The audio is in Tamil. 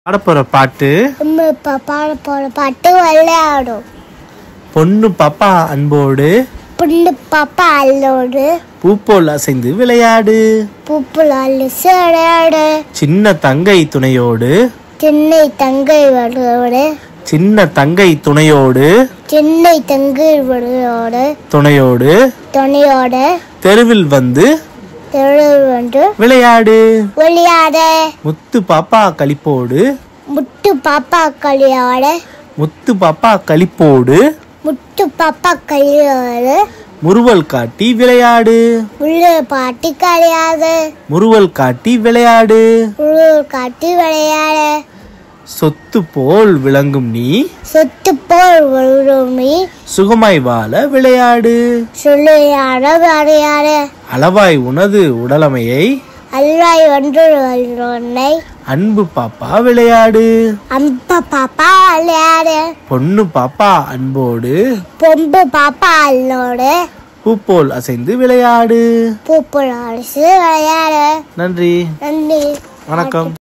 பாடப்போற பாட்டு அம்மா அப்பா பாட போற பாட்டு விளையாடும் பொண்ணு பாப்பா அன்போடு புண்ணு பாப்பா அல்லோடு பூப்போல் அசைந்து விளையாடு பூப்புல அலிசு விளையாடு சின்ன தங்கை துணையோடு சென்னை தங்கை வருவோடு சின்ன தங்கை துணையோடு சென்னை தங்கை வருவோடு துணையோடு துணையோட தெருவில் வந்து தெரு வந்து விளையாடு விளையாட முத்து பாப்பா களிப்போடு முட்டு பாப்பா களியோட முத்து பாப்பா களிப்போடு முட்டு பாப்பா களியோடு முறுவல் காட்டி விளையாடு உள்ள பாட்டி கிடையாது முறுவல் காட்டி விளையாடு உள்ள காட்டி விளையாட சொத்து போல் விளங்கும் நீ சொத்து போல் வருமி சுகமாய் வாழ விளையாடு சொல்லியாட விளையாட அளவாய் உனது உடலமையை அல்வாய் ஒன்று வருவனை அன்பு பாப்பா விளையாடு அம்ப பாப்பா விளையாட பொண்ணு பாப்பா அன்போடு பொம்பு பாப்பா அல்லோடு பூப்போல் அசைந்து விளையாடு பூப்புல அரிசி விளையாட நன்றி நன்றி வணக்கம்